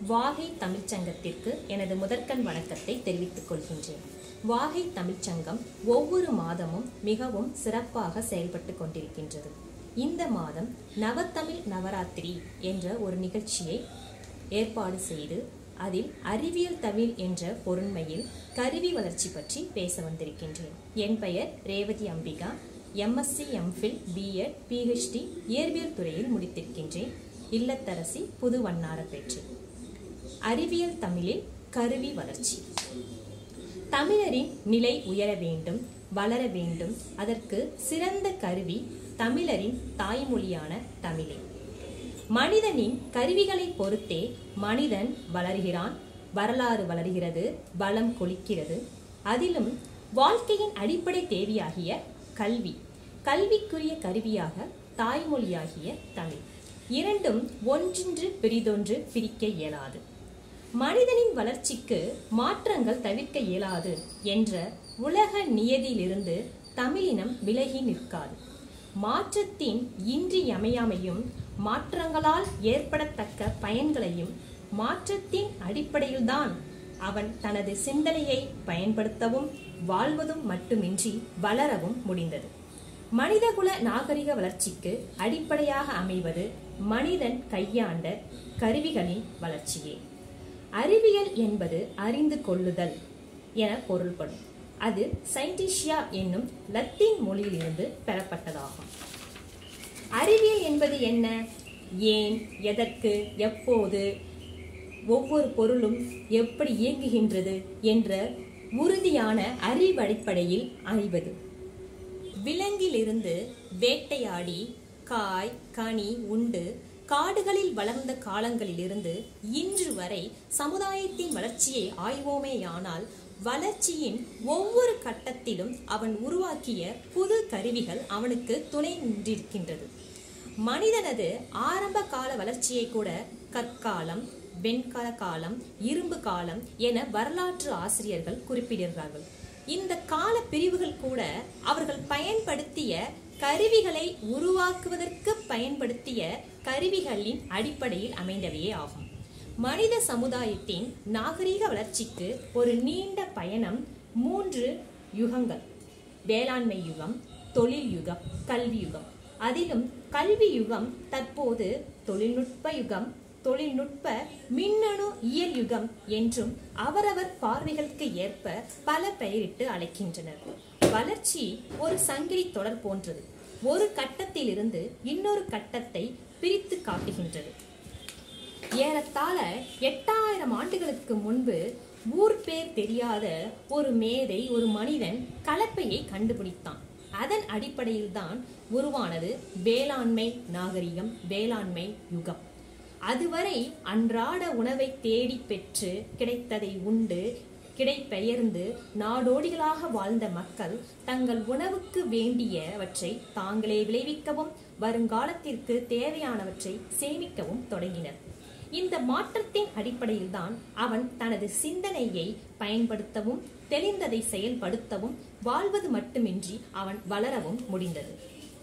வாகை தமிழ்ச்சங்கத்திற்கு எனது முதற்கண் வணக்கத்தை தெரிவித்துக் கொள்கின்றேன் வாகை தமிழ்ச்சங்கம் ஒவ்வொரு மாதமும் மிகவும் சிறப்பாக செயல்பட்டு கொண்டிருக்கின்றது இந்த மாதம் நவத்தமிழ் நவராத்திரி என்ற ஒரு நிகழ்ச்சியை ஏற்பாடு செய்து அதில் அறிவியல் தமிழ் என்ற பொருண்மையில் கருவி வளர்ச்சி பற்றி பேச வந்திருக்கின்றேன் என் பெயர் Revathi Ambika MSc MPhil BEd PhD இயற்பியல் துறையில் முடித்திருக்கின்றேன் இல்லத்தரசி புது வண்ணாரப்பேற்று அறிவியல் தமிழில் கருவி வளர்ச்சி தமிழரின் நிலை உயர வேண்டும் வளர வேண்டும் அதற்கு சிறந்த கருவி தமிழரின் தாய்மொழியான தமிழே மனிதனின் கருவிகளை பொறுத்தே மனிதன் வளர்கிறான் வரலாறு வளர்கிறது பலம் கொளிக்கிறது அதிலும் வாழ்க்கையின் அடிப்படை தேவையாகிய கல்வி கல்விக்குரிய கருவியாக தாய்மொழியாகிய தமிழ் இரண்டும் ஒன்றென்று பிரிதொன்று பிரிக்க இயலாது மனிதனின் வளர்ச்சிக்கு மாற்றங்கள் தவிர்க்க இயலாது என்ற உலக நியதியிலிருந்து தமிழினம் விலகி நிற்காது மாற்றத்தின் இன்றியமையாமையும் மாற்றங்களால் ஏற்படத்தக்க பயன்களையும் மாற்றத்தின் அடிப்படையில்தான் அவன் தனது சிந்தனையை பயன்படுத்தவும் வாழ்வதும் மட்டுமின்றி வளரவும் முடிந்தது மனிதகுல நாகரிக வளர்ச்சிக்கு அடிப்படையாக அமைவது மனிதன் கையாண்ட கருவிகளின் வளர்ச்சியே அறிவியல் என்பது அறிந்து கொள்ளுதல் என பொருள்படும் அது சயின்டிஷியா என்னும் லத்தீன் மொழியிலிருந்து பெறப்பட்டதாகும் அறிவியல் என்பது என்ன ஏன் எதற்கு எப்போது ஒவ்வொரு பொருளும் எப்படி இயங்குகின்றது என்ற உறுதியான அறிவடிப்படையில் அறிவது விலங்கிலிருந்து வேட்டையாடி காய் கனி உண்டு காடுகளில் வளர்ந்த காலங்களிலிருந்து இன்று வரை சமுதாயத்தின் வளர்ச்சியை ஆய்வோமேயானால் வளர்ச்சியின் ஒவ்வொரு கட்டத்திலும் அவன் உருவாக்கிய புது கருவிகள் அவனுக்கு துணை நின்றிருக்கின்றது மனிதனது ஆரம்ப கால வளர்ச்சியை கூட கற்காலம் வெண்கல காலம் இரும்பு காலம் என வரலாற்று ஆசிரியர்கள் குறிப்பிடுகிறார்கள் இந்த கால பிரிவுகள் கூட அவர்கள் பயன்படுத்திய கருவிகளை உருவாக்குவதற்கு பயன்படுத்திய கருவிகளின் அடிப்படையில் அமைந்தவையே ஆகும் மனித சமுதாயத்தின் நாகரிக வளர்ச்சிக்கு ஒரு நீண்ட பயணம் மூன்று யுகங்கள் வேளாண்மை யுகம் தொழில் யுகம் கல்வி யுகம் அதிலும் கல்வி யுகம் தற்போது தொழில்நுட்ப யுகம் தொழில்நுட்ப மின்னணு இயல் யுகம் என்றும் அவரவர் பார்வைகளுக்கு ஏற்ப பல பெயரிட்டு அழைக்கின்றனர் வளர்ச்சி ஒரு சங்கிலி தொடர் போன்றது ஒரு கட்டத்திலிருந்து இன்னொரு கட்டத்தை பிரித்து காட்டுகின்றது ஏறத்தாழ எட்டாயிரம் ஆண்டுகளுக்கு முன்பு ஊர் பேர் தெரியாத ஒரு மேதை ஒரு மனிதன் கலப்பையை கண்டுபிடித்தான் அதன் அடிப்படையில் தான் உருவானது வேளாண்மை நாகரிகம் வேளாண்மை யுகம் அதுவரை அன்றாட உணவை தேடி பெற்று கிடைத்ததை உண்டு கிடைப்பெயர்ந்து நாடோடிகளாக வாழ்ந்த மக்கள் தங்கள் உணவுக்கு வேண்டியவற்றை தாங்களே விளைவிக்கவும் வருங்காலத்திற்கு தேவையானவற்றை சேமிக்கவும் தொடங்கினர் இந்த மாற்றத்தின் அடிப்படையில்தான் அவன் தனது சிந்தனையை பயன்படுத்தவும் தெளிந்ததை செயல்படுத்தவும் வாழ்வது மட்டுமின்றி அவன் வளரவும் முடிந்தது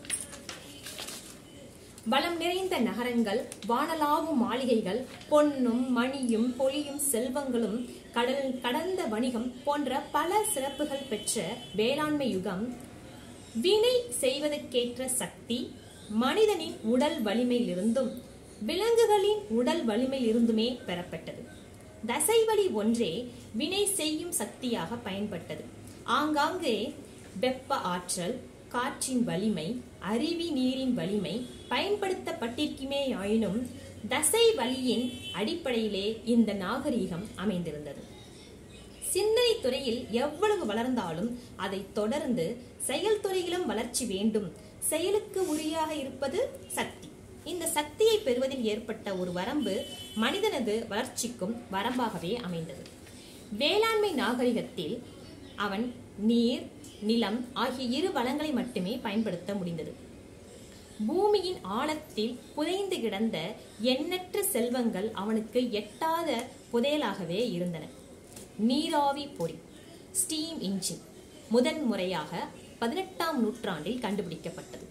வளம் நிறைந்த நகரங்கள் வானலாவும் மாளிகைகள் பொன்னும் மணியும் பொலியும் செல்வங்களும் கடல் கடந்த வணிகம் போன்ற பல சிறப்புகள் பெற்ற வேளாண்மை யுகம் வினை செய்வதற்கேற்ற சக்தி மனிதனின் உடல் வலிமையிலிருந்தும் விலங்குகளின் உடல் வலிமையிலிருந்துமே பெறப்பட்டது தசைவலி ஒன்றே வினை செய்யும் சக்தியாக பயன்பட்டது ஆங்காங்கே வெப்ப ஆற்றல் காற்றின் வலிமை அருவி நீரின் வலிமை பயன்படுத்தப்பட்டிருக்குமே ஆயினும் தசை வலியின் அடிப்படையிலே இந்த நாகரீகம் அமைந்திருந்தது சிந்தனை துறையில் எவ்வளவு வளர்ந்தாலும் அதை தொடர்ந்து செயல்துறையிலும் வளர்ச்சி வேண்டும் செயலுக்கு உரியாக இருப்பது சக்தி இந்த சக்தியை பெறுவதில் ஏற்பட்ட ஒரு வரம்பு மனிதனது வளர்ச்சிக்கும் வரம்பாகவே அமைந்தது வேளாண்மை நாகரிகத்தில் அவன் நீர் நிலம் ஆகிய இரு வளங்களை மட்டுமே பயன்படுத்த முடிந்தது பூமியின் ஆழத்தில் புதைந்து கிடந்த எண்ணற்ற செல்வங்கள் அவனுக்கு எட்டாத புதையலாகவே இருந்தன நீராவி பொறி ஸ்டீம் இன்ஜின் முதன் முறையாக பதினெட்டாம் நூற்றாண்டில் கண்டுபிடிக்கப்பட்டது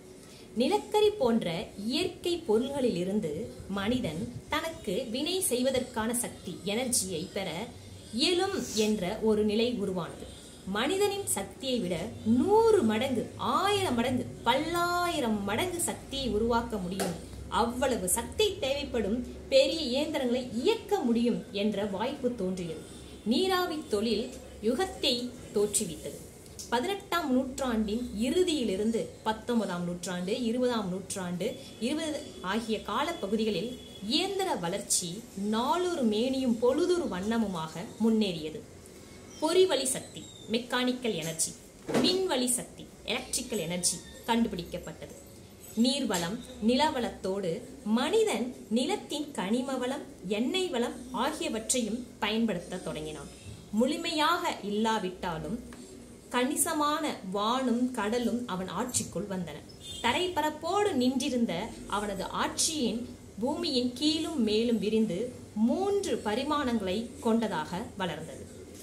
நிலக்கரி போன்ற இயற்கை பொருள்களிலிருந்து மனிதன் தனக்கு வினை செய்வதற்கான சக்தி எனர்ஜியை பெற இயலும் என்ற ஒரு நிலை உருவானது மனிதனின் சக்தியை விட நூறு மடங்கு ஆயிரம் மடங்கு பல்லாயிரம் மடங்கு சக்தியை உருவாக்க முடியும் அவ்வளவு சக்தி தேவைப்படும் பெரிய இயந்திரங்களை இயக்க முடியும் என்ற வாய்ப்பு தோன்றியது நீராவி தொழில் யுகத்தை தோற்றுவித்தது பதினெட்டாம் நூற்றாண்டின் இறுதியிலிருந்து பத்தொன்பதாம் நூற்றாண்டு இருபதாம் நூற்றாண்டு இருபது ஆகிய காலப்பகுதிகளில் இயந்திர வளர்ச்சி நாளொரு மேனியும் பொழுதொரு வண்ணமுமாக முன்னேறியது பொறிவழி சக்தி மெக்கானிக்கல் எனர்ஜி மின்வழி சக்தி எலக்ட்ரிக்கல் எனர்ஜி கண்டுபிடிக்கப்பட்டது நீர்வளம் நிலவளத்தோடு மனிதன் நிலத்தின் கனிம வளம் எண்ணெய் வளம் ஆகியவற்றையும் பயன்படுத்த தொடங்கினான் முழுமையாக இல்லாவிட்டாலும் கணிசமான வானும் கடலும் அவன் ஆட்சிக்குள் வந்தன தரைப்பரப்போடு நின்றிருந்த அவனது ஆட்சியின் பூமியின் கீழும் மேலும் விரிந்து மூன்று பரிமாணங்களை கொண்டதாக வளர்ந்தது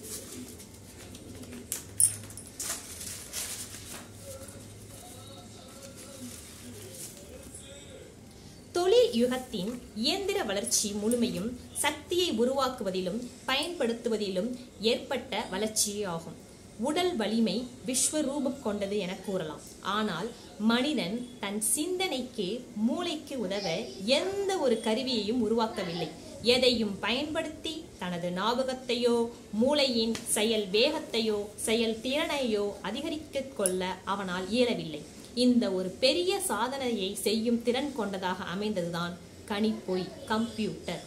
தொழில் யுகத்தின் இயந்திர வளர்ச்சி முழுமையும் சக்தியை உருவாக்குவதிலும் பயன்படுத்துவதிலும் ஏற்பட்ட வளர்ச்சியே ஆகும் உடல் வலிமை விஸ்வரூபம் கொண்டது என கூறலாம் ஆனால் மனிதன் தன் சிந்தனைக்கு மூளைக்கு உதவ எந்த ஒரு கருவியையும் உருவாக்கவில்லை எதையும் பயன்படுத்தி தனது ஞாபகத்தையோ மூளையின் செயல் வேகத்தையோ செயல் திறனையோ அதிகரிக்க கொள்ள அவனால் இயலவில்லை இந்த ஒரு பெரிய சாதனையை செய்யும் திறன் கொண்டதாக அமைந்ததுதான் கணிப்பொறி கம்ப்யூட்டர்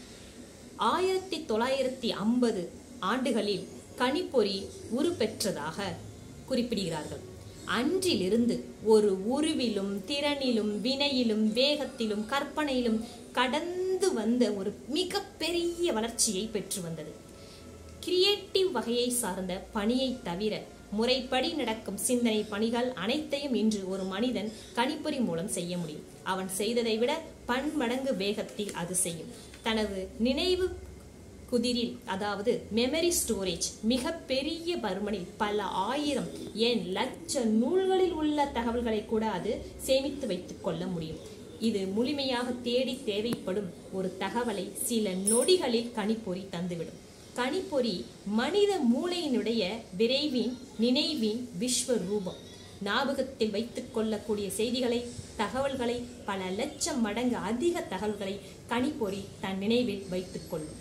ஆயிரத்தி தொள்ளாயிரத்தி ஐம்பது ஆண்டுகளில் கணிப்பொறி உருப்பெற்றதாக குறிப்பிடுகிறார்கள் அன்றிலிருந்து ஒரு உருவிலும் திறனிலும் வினையிலும் வேகத்திலும் கற்பனையிலும் கடந்து வந்த ஒரு மிகப்பெரிய வளர்ச்சியை பெற்று வந்தது கிரியேட்டிவ் வகையை சார்ந்த பணியை தவிர முறைப்படி நடக்கும் சிந்தனை பணிகள் அனைத்தையும் இன்று ஒரு மனிதன் கணிப்பொறி மூலம் செய்ய முடியும் அவன் செய்ததை விட பன்மடங்கு வேகத்தில் அது செய்யும் தனது நினைவு குதிரில் அதாவது மெமரி ஸ்டோரேஜ் மிக பெரிய பருமனில் பல ஆயிரம் ஏன் லட்ச நூல்களில் உள்ள தகவல்களை கூட அது சேமித்து வைத்துக் கொள்ள முடியும் இது முழுமையாக தேடி தேவைப்படும் ஒரு தகவலை சில நொடிகளில் கணிப்பொறி தந்துவிடும் கணிப்பொறி மனித மூளையினுடைய விரைவின் நினைவின் விஸ்வரூபம் ஞாபகத்தில் வைத்துக் கொள்ளக்கூடிய செய்திகளை தகவல்களை பல லட்சம் மடங்கு அதிக தகவல்களை கணிப்பொறி தன் நினைவில் வைத்துக் கொள்ளும்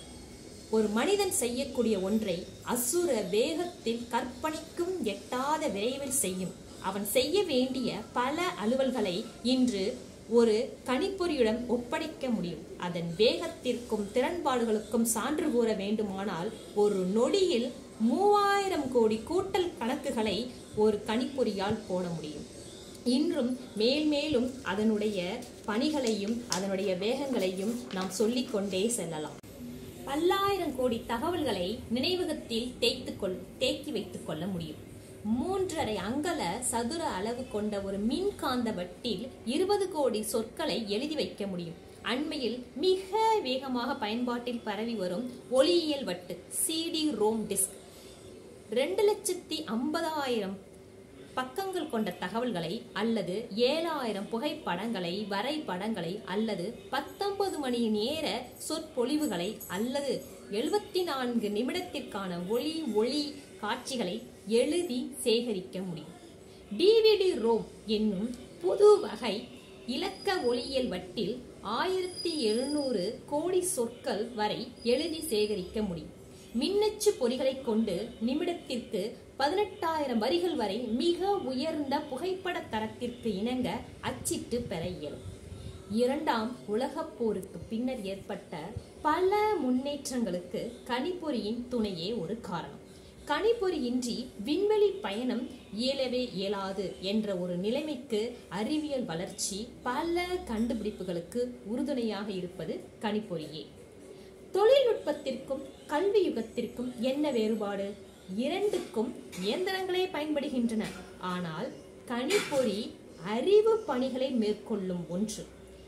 ஒரு மனிதன் செய்யக்கூடிய ஒன்றை அசுர வேகத்தில் கற்பனைக்கும் எட்டாத விரைவில் செய்யும் அவன் செய்ய வேண்டிய பல அலுவல்களை இன்று ஒரு கணிப்பொறியுடன் ஒப்படைக்க முடியும் அதன் வேகத்திற்கும் திறன்பாடுகளுக்கும் சான்று கூற வேண்டுமானால் ஒரு நொடியில் மூவாயிரம் கோடி கூட்டல் கணக்குகளை ஒரு கணிப்பொறியால் போட முடியும் இன்றும் மேல் மேலும் அதனுடைய பணிகளையும் அதனுடைய வேகங்களையும் நாம் சொல்லிக்கொண்டே செல்லலாம் பல்லாயிரம் கோடி தகவல்களை நினைவகத்தில் தேய்த்துக் கொள் தேக்கி வைத்துக் கொள்ள முடியும் மூன்றரை அங்கல சதுர அளவு கொண்ட ஒரு மின்காந்த வட்டில் இருபது கோடி சொற்களை எழுதி வைக்க முடியும் அண்மையில் மிக வேகமாக பயன்பாட்டில் பரவி வரும் ஒளியியல் வட்டு சிடி ரோம் டிஸ்க் ரெண்டு லட்சத்தி ஐம்பதாயிரம் பக்கங்கள் கொண்ட தகவல்களை அல்லது ஏழாயிரம் புகைப்படங்களை வரைபடங்களை அல்லது பத்தொன்பது மணி நேர சொற்பொழிவுகளை அல்லது எழுபத்தி நான்கு நிமிடத்திற்கான ஒளி ஒளி காட்சிகளை எழுதி சேகரிக்க முடியும் டிவிடி ரோம் என்னும் புது வகை இலக்க ஒளியியல் வட்டில் ஆயிரத்தி எழுநூறு கோடி சொற்கள் வரை எழுதி சேகரிக்க முடியும் மின்னச்சு பொறிகளை கொண்டு நிமிடத்திற்கு பதினெட்டாயிரம் வரிகள் வரை மிக உயர்ந்த புகைப்பட தரத்திற்கு இணங்க அச்சிட்டு பெற இயலும் இரண்டாம் உலகப் போருக்கு பின்னர் ஏற்பட்ட பல முன்னேற்றங்களுக்கு கணிப்பொறியின் துணையே ஒரு காரணம் கணிப்பொறியின்றி விண்வெளி பயணம் இயலவே இயலாது என்ற ஒரு நிலைமைக்கு அறிவியல் வளர்ச்சி பல கண்டுபிடிப்புகளுக்கு உறுதுணையாக இருப்பது கணிப்பொறியே தொழில்நுட்பத்திற்கும் கல்வி யுகத்திற்கும் என்ன வேறுபாடு இரண்டுக்கும் இயந்திரங்களே பயன்படுகின்றன ஆனால் கணிப்பொறி அறிவு பணிகளை மேற்கொள்ளும் ஒன்று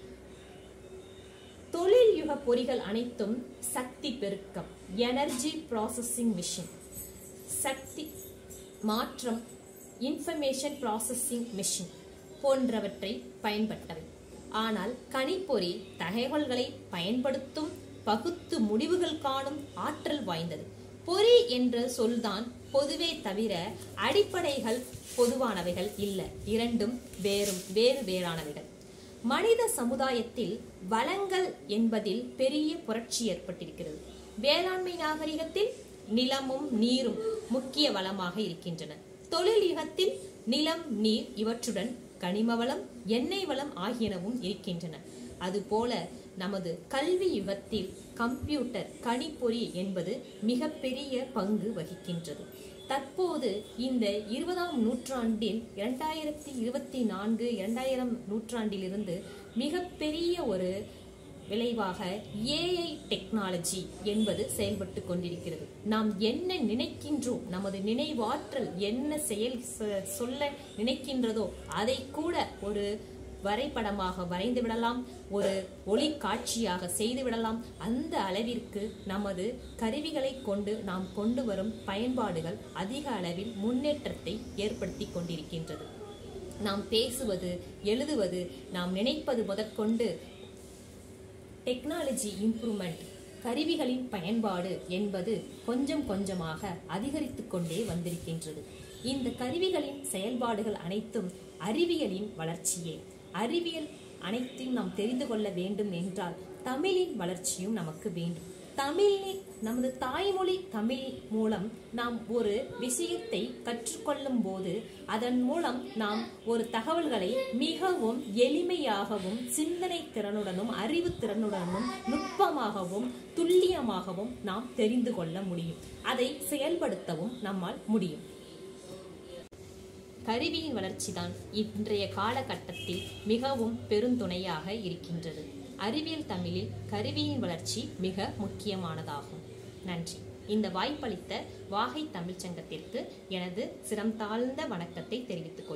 தொழில் யுக பொறிகள் அனைத்தும் சக்தி பெருக்கம் எனர்ஜி ப்ராசஸிங் மிஷின் சக்தி மாற்றம் இன்ஃபர்மேஷன் ப்ராசஸிங் மிஷின் போன்றவற்றை பயன்பட்டவை ஆனால் கணிப்பொறி தகவல்களை பயன்படுத்தும் பகுத்து முடிவுகள் காணும் ஆற்றல் வாய்ந்தது பொறி என்ற சொல்தான் பொதுவே தவிர அடிப்படைகள் பொதுவானவைகள் இல்ல இரண்டும் வேறும் வேறு வேறானவைகள் மனித சமுதாயத்தில் வளங்கள் என்பதில் பெரிய புரட்சி ஏற்பட்டிருக்கிறது வேளாண்மை நாகரிகத்தில் நிலமும் நீரும் முக்கிய வளமாக இருக்கின்றன தொழில் யுகத்தில் நிலம் நீர் இவற்றுடன் கனிம வளம் எண்ணெய் வளம் ஆகியனவும் இருக்கின்றன அதுபோல நமது கல்வி யுகத்தில் கம்ப்யூட்டர் கணிப்பொறி என்பது மிகப்பெரிய பங்கு வகிக்கின்றது தற்போது இந்த இருபதாம் நூற்றாண்டில் இரண்டாயிரத்தி இருபத்தி நான்கு இரண்டாயிரம் நூற்றாண்டிலிருந்து மிகப்பெரிய ஒரு விளைவாக ஏஐ டெக்னாலஜி என்பது செயல்பட்டு கொண்டிருக்கிறது நாம் என்ன நினைக்கின்றோம் நமது நினைவாற்றல் என்ன செயல் சொ- சொல்ல நினைக்கின்றதோ அதை கூட ஒரு வரைபடமாக வரைந்து விடலாம் ஒரு ஒளி காட்சியாக செய்து விடலாம் அந்த அளவிற்கு நமது கருவிகளை கொண்டு நாம் கொண்டு வரும் பயன்பாடுகள் அதிக அளவில் முன்னேற்றத்தை ஏற்படுத்தி கொண்டிருக்கின்றது நாம் பேசுவது எழுதுவது நாம் நினைப்பது முதற்கொண்டு டெக்னாலஜி இம்ப்ரூவ்மெண்ட் கருவிகளின் பயன்பாடு என்பது கொஞ்சம் கொஞ்சமாக அதிகரித்து கொண்டே வந்திருக்கின்றது இந்த கருவிகளின் செயல்பாடுகள் அனைத்தும் அறிவியலின் வளர்ச்சியே அறிவியல் அனைத்தையும் நாம் தெரிந்து கொள்ள வேண்டும் என்றால் தமிழின் வளர்ச்சியும் நமக்கு வேண்டும் தமிழில் நமது தாய்மொழி தமிழ் மூலம் நாம் ஒரு விஷயத்தை கற்றுக்கொள்ளும் போது அதன் மூலம் நாம் ஒரு தகவல்களை மிகவும் எளிமையாகவும் சிந்தனை திறனுடனும் அறிவு திறனுடனும் நுட்பமாகவும் துல்லியமாகவும் நாம் தெரிந்து கொள்ள முடியும் அதை செயல்படுத்தவும் நம்மால் முடியும் கருவியின் வளர்ச்சிதான் இன்றைய காலகட்டத்தில் மிகவும் பெருந்துணையாக இருக்கின்றது அறிவியல் தமிழில் கருவியின் வளர்ச்சி மிக முக்கியமானதாகும் நன்றி இந்த வாய்ப்பளித்த வாகை தமிழ்ச்சங்கத்திற்கு எனது சிரம் தாழ்ந்த வணக்கத்தை தெரிவித்துக் கொள்கிறேன்.